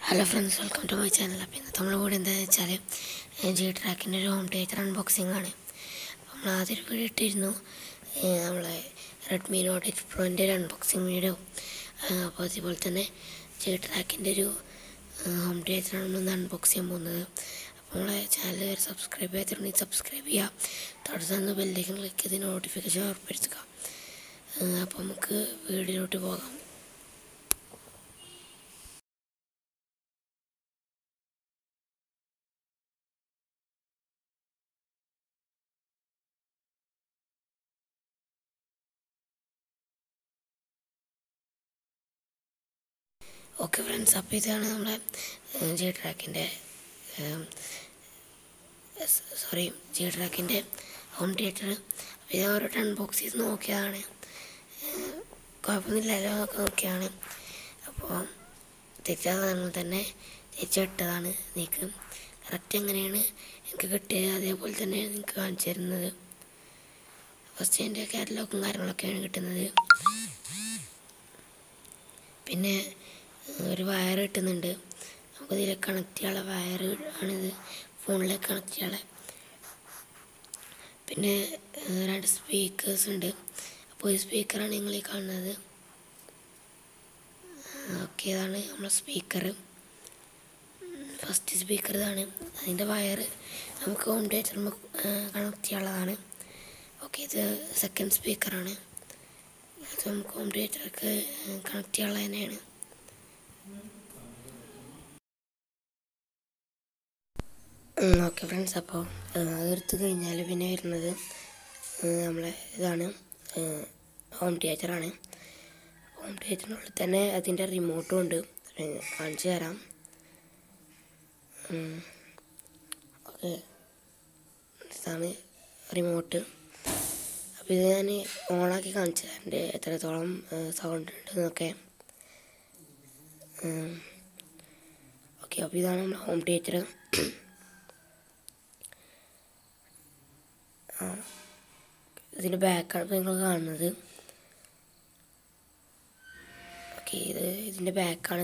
hello friends welcome to my channel അപ്പോൾ ഇന്നത്തെ നമ്മുടെ കൂടെ എന്താണെന്ന് വെച്ചാൽ ജി ട്രാക്കിൻ്റെ ഒരു ഹോം തിയേറ്റർ അൺബോക്സിംഗ് ആണ് നമ്മൾ ആദ്യം ഒരു വീഡിയോ ഇട്ടിരുന്നു ഏഹ് നമ്മളെ റെഡ്മി നോട്ട് എയ്റ്റ് പ്രോൻ്റെ ഒരു അൺബോക്സിംഗ് വീഡിയോ അപ്പോൾ അതുപോലെ തന്നെ ജി ട്രാക്കിൻ്റെ ഒരു ഹോം തിയേറ്ററാണ് നമ്മൾ അൺബോക്സ് ചെയ്യാൻ പോകുന്നത് അപ്പോൾ നമ്മളെ ചാനൽ വരെ സബ്സ്ക്രൈബ് ചെയ്യാത്തിട്ടുണ്ടെങ്കിൽ സബ്സ്ക്രൈബ് ചെയ്യുക തുടർന്ന് ബെല്ലേക്ക് ക്ലിക്ക് ചെയ്ത് നോട്ടിഫിക്കേഷൻ ഉറപ്പെടുത്തുക ഏഹ് അപ്പോൾ നമുക്ക് വീഡിയോയിലോട്ട് പോകാം ഓക്കെ ഫ്രണ്ട്സ് അപ്പോൾ ഇതാണ് നമ്മളെ ജി ട്രാക്കിൻ്റെ സോറി ജി ട്രാക്കിൻ്റെ ഹോം തിയേറ്റർ അപ്പോൾ ഇത് ഓരോ അൺബോക്സ് ചെയ്ത് നോക്കിയതാണ് ഏഹ് കുഴപ്പമൊന്നുമില്ലല്ലോ എന്നൊക്കെ നോക്കിയാണ് അപ്പോൾ തെറ്റാതെ തന്നെ തിരിച്ചിട്ടതാണ് നിങ്ങൾക്ക് കറക്റ്റ് എങ്ങനെയാണ് എനിക്ക് കിട്ടിയത് അതേപോലെ തന്നെ നിങ്ങൾക്ക് കാണിച്ചു തരുന്നത് ഫസ്റ്റ് അതിൻ്റെ കാറ്റലോഗും കാര്യങ്ങളൊക്കെയാണ് കിട്ടുന്നത് പിന്നെ ഒരു വയർ കിട്ടുന്നുണ്ട് നമുക്കിതിൽ കണക്ട് ചെയ്യാനുള്ള വയർ ആണിത് ഫോണിലേക്ക് കണക്ട് ചെയ്യാനുള്ള പിന്നെ ഏഹ് രണ്ട് സ്പീക്കേഴ്സ് ഉണ്ട് അപ്പോൾ ഈ സ്പീക്കറാണ് നിങ്ങൾ ഈ കാണുന്നത് ഓക്കെ ഇതാണ് നമ്മളെ സ്പീക്കർ ഫസ്റ്റ് സ്പീക്കർ ഇതാണ് അതിൻ്റെ വയർ നമുക്ക് ഹോം തിയേറ്ററിൽ കണക്ട് ചെയ്യാനുള്ളതാണ് ഓക്കെ ഇത് സെക്കൻഡ് സ്പീക്കറാണ് അത് നമുക്ക് ഹോം തിയേറ്റർക്ക് കണക്ട് ചെയ്യാനുള്ള തന്നെയാണ് ഓക്കെ ഫ്രണ്ട്സ് അപ്പോൾ അതെടുത്ത് കഴിഞ്ഞാൽ പിന്നെ വരുന്നത് ഏഹ് നമ്മളെ ഇതാണ് ഹോം തിയേറ്ററാണ് ഹോം തിയേറ്ററിനുള്ളിൽ തന്നെ അതിൻ്റെ റിമോട്ടും ഉണ്ട് ഏഹ് കാണിച്ചു തരാം ഓക്കെ ഇതാണ് റിമോട്ട് അപ്പോൾ ഇത് ഞാൻ ഓണാക്കി കാണിച്ചു തരാം എൻ്റെ എത്രത്തോളം സൗണ്ട് ഉണ്ടെന്നൊക്കെ ഓക്കെ അപ്പോൾ ഇതാണ് നമ്മുടെ ഹോം തിയേറ്റർ ഇതിൻ്റെ ബാക്കാണ് ഇപ്പോൾ നിങ്ങൾ കാണുന്നത് ഓക്കെ ഇത് ഇതിൻ്റെ ബാക്കാണ്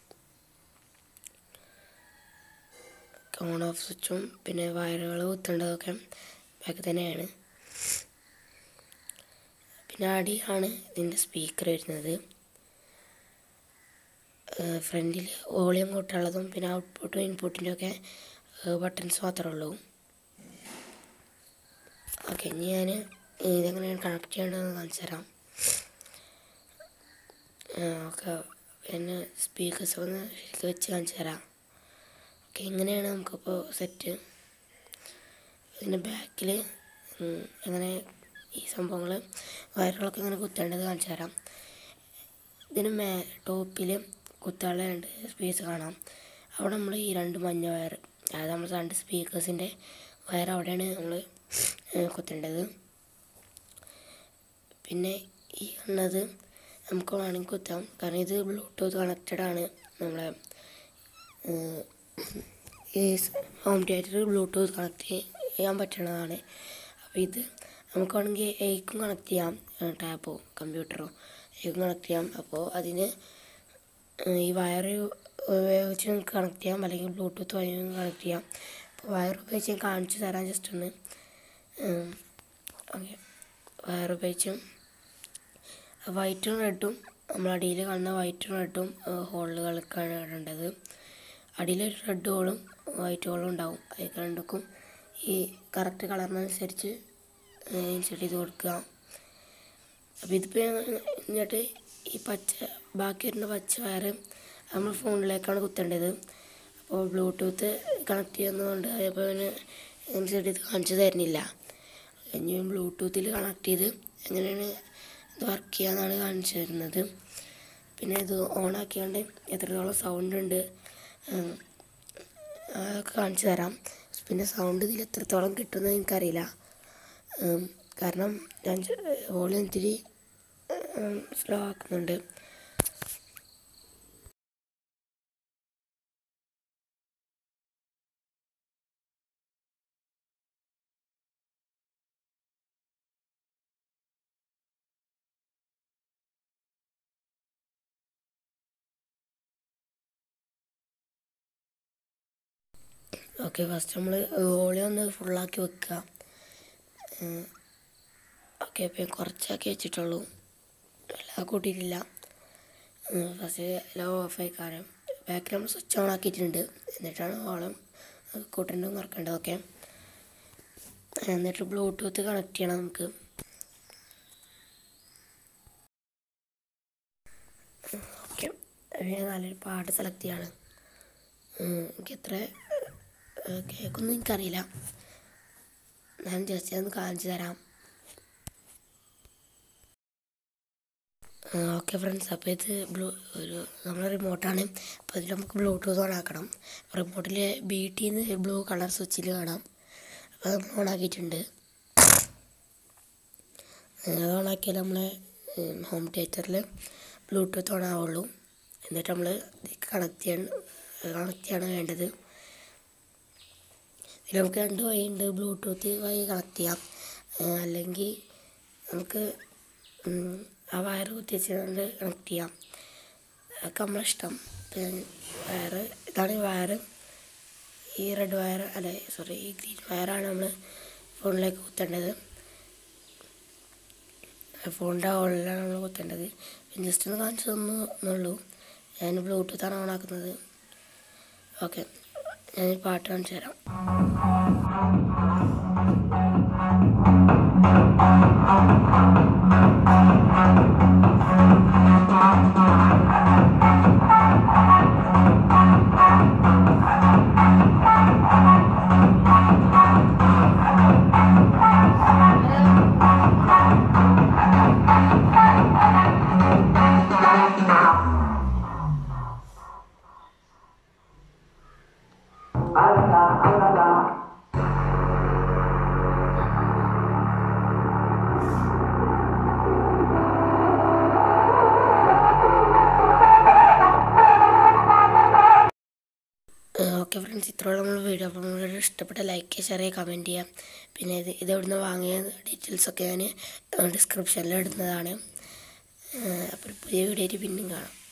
ഓൺ ഓഫ് സ്വിച്ചും പിന്നെ വയറുകൾ കുത്തേണ്ടതൊക്കെ ബാക്ക് തന്നെയാണ് പിന്നെ അടിയാണ് ഇതിൻ്റെ സ്പീക്കർ വരുന്നത് ഫ്രണ്ടിൽ വോളിയം കൂട്ടാനുള്ളതും പിന്നെ ഔട്ട്പുട്ടും ഇൻപുട്ടിൻ്റെ ഒക്കെ ബട്ടൺസ് മാത്രമേ ഉള്ളൂ ഓക്കെ ഇനി ഞാൻ ഇതെങ്ങനെയാണ് കണക്ട് ചെയ്യേണ്ടതെന്ന് കാണിച്ചു തരാം ഓക്കെ പിന്നെ സ്പീക്കേഴ്സ് ഒന്ന് ശരിക്കും വെച്ച് കാണിച്ചു തരാം ഓക്കെ ഇങ്ങനെയാണ് നമുക്കിപ്പോൾ സെറ്റ് ഇതിൻ്റെ ബാക്കിൽ എങ്ങനെ ഈ സംഭവങ്ങൾ വയറുകളൊക്കെ ഇങ്ങനെ കുത്തേണ്ടത് കാണിച്ചു തരാം ഇതിന് മേ ടോപ്പിൽ കുത്താനുള്ള രണ്ട് സ്പേസ് കാണാം അവിടെ നമ്മൾ ഈ രണ്ട് മഞ്ഞ വയർ അതായത് നമ്മൾ രണ്ട് സ്പീക്കേഴ്സിൻ്റെ വയർ അവിടെയാണ് നമ്മൾ കുത്തേണ്ടത് പിന്നെ ഈ എണ്ണത് നമുക്ക് വേണമെങ്കിൽ കുത്താം കാരണം ഇത് ബ്ലൂടൂത്ത് കണക്റ്റഡ് ആണ് നമ്മളെ ഈ ഹോം തിയേറ്റർ ബ്ലൂടൂത്ത് കണക്ട് ചെയ്യാൻ പറ്റുന്നതാണ് അപ്പോൾ ഇത് നമുക്ക് വേണമെങ്കിൽ എയ്ക്കും കണക്ട് ചെയ്യാം ടാബോ കമ്പ്യൂട്ടറോ എയ്ക്കും കണക്ട് ചെയ്യാം അപ്പോൾ അതിന് ഈ വയർ ഉപയോഗിച്ച് നമുക്ക് കണക്ട് ചെയ്യാം അല്ലെങ്കിൽ ബ്ലൂടൂത്ത് വഴി കണക്ട് ചെയ്യാം അപ്പോൾ വയർ ഉപയോഗിച്ച് ഞാൻ കാണിച്ചു തരാം ജസ്റ്റ് ഒന്ന് ഓക്കെ വയർ ഉപയോഗിച്ചും വൈറ്റും റെഡും നമ്മൾ അടിയിൽ കാണുന്ന വൈറ്റും റെഡും ഹോളുകൾക്കാണ് ഇടേണ്ടത് അടിയിലൊരു റെഡ് ഹോളും വൈറ്റ് ഹോളും ഉണ്ടാവും അതിൽ രണ്ടുക്കും ഈ കറക്റ്റ് കളറിനനുസരിച്ച് ഇൻസെർട്ട് ചെയ്ത് കൊടുക്കുക അപ്പോൾ ഇതിപ്പോൾ എന്നിട്ട് ഈ പച്ച ബാക്കി വരുന്ന പച്ച വയർ നമ്മൾ ഫോണിലേക്കാണ് കുത്തേണ്ടത് അപ്പോൾ ബ്ലൂടൂത്ത് കണക്ട് ചെയ്യുന്നതുകൊണ്ട് അതേപോലെ തന്നെ ഇൻസെർട്ട് ചെയ്ത് കാണിച്ചു തരുന്നില്ല ഇനി ബ്ലൂടൂത്തിൽ കണക്ട് ചെയ്ത് എങ്ങനെയാണ് ഇത് വർക്ക് ചെയ്യാന്നാണ് കാണിച്ചു തരുന്നത് പിന്നെ ഇത് ഓൺ ആക്കിയാണ്ട് എത്രത്തോളം സൗണ്ട് ഉണ്ട് അതൊക്കെ കാണിച്ചു തരാം പിന്നെ സൗണ്ട് ഇതിൽ എത്രത്തോളം കിട്ടുമെന്ന് എനിക്കറിയില്ല കാരണം ഞാൻ വോളിയം ഇത്തിരി സ്ലോ ആക്കുന്നുണ്ട് ഓക്കെ ഫസ്റ്റ് നമ്മൾ ഓളി ഒന്ന് ഫുള്ളാക്കി വെക്കുക ഓക്കെ ഇപ്പം കുറച്ചാക്കി വെച്ചിട്ടുള്ളൂ എല്ലാം കൂട്ടിയിട്ടില്ല ഫസ്റ്റ് എല്ലാം ഓഫ് ആയിക്കാരം ബാക്കിൽ നമ്മൾ സ്വിച്ച് ഓൺ ആക്കിയിട്ടുണ്ട് എന്നിട്ടാണ് ഓളം കൂട്ടേണ്ടത് മറക്കേണ്ടത് ഓക്കെ എന്നിട്ട് ബ്ലൂടൂത്ത് കണക്ട് ചെയ്യണം നമുക്ക് ഓക്കെ നല്ലൊരു പാട്ട് സെലക്ട് ചെയ്യാണ് എനിക്ക് എത്ര കേൾക്കൊന്നും എനിക്കറിയില്ല ഞാൻ ജസ്റ്റ് ഒന്ന് കാണിച്ചു തരാം ഓക്കെ ഫ്രണ്ട്സ് അപ്പോൾ ഇത് ബ്ലൂ ഒരു നമ്മുടെ റിമോട്ടാണ് അപ്പോൾ ഇതിൽ നമുക്ക് ബ്ലൂടൂത്ത് ഓൺ ആക്കണം റിമോട്ടിൽ ബി ടിന്ന് ബ്ലൂ കളർ സ്വിച്ചിൽ കാണാം അപ്പോൾ നമ്മൾ ഓൺ ആക്കിയിട്ടുണ്ട് അത് ഓൺ ആക്കിയാൽ നമ്മളെ ഹോം തിയേറ്ററിൽ ബ്ലൂടൂത്ത് ഓൺ ആവുള്ളൂ എന്നിട്ട് നമ്മൾ കണക്ട് ചെയ്യാൻ കണക്ട് ചെയ്യാണ് വേണ്ടത് ഇതിൽ നമുക്ക് രണ്ട് വഴിയുണ്ട് ബ്ലൂടൂത്ത് വഴി കണക്ട് ചെയ്യാം അല്ലെങ്കിൽ നമുക്ക് ആ വയർ കുത്തിച്ചുകൊണ്ട് കണക്ട് ചെയ്യാം അതൊക്കെ നമ്മളിഷ്ടം പിന്നെ വയറ് ഇതാണ് വയർ ഈ റെഡ് വയർ അല്ല സോറി ഈ ഗ്രീൻ വയറാണ് നമ്മൾ ഫോണിലേക്ക് കുത്തേണ്ടത് ഫോണിൻ്റെ ഹോളിലാണ് നമ്മൾ കുത്തേണ്ടത് ജസ്റ്റ് ഒന്ന് കാണിച്ചു തന്നു എന്നുള്ളൂ ഞാൻ ബ്ലൂടൂത്താണ് ഓൺ ആക്കുന്നത് ഓക്കെ ഞാൻ ഈ പാട്ട് കാണിച്ചു തരാം ഓക്കെ ഫ്രണ്ട്സ് ഇത്രയുള്ള നമ്മൾ വീഡിയോ അപ്പോൾ നിങ്ങൾക്ക് ഇഷ്ടപ്പെട്ട ലൈക്ക് ഷെയർ ചെയ്യുക കമൻറ്റ് ചെയ്യാം പിന്നെ ഇത് ഇത് എവിടുന്ന് വാങ്ങിയ ഡീറ്റെയിൽസൊക്കെ ഞാൻ ഡിസ്ക്രിപ്ഷനിൽ ഇടുന്നതാണ് അപ്പോൾ പുതിയ വീഡിയോ ആയിട്ട് പിന്നെയും കാണാം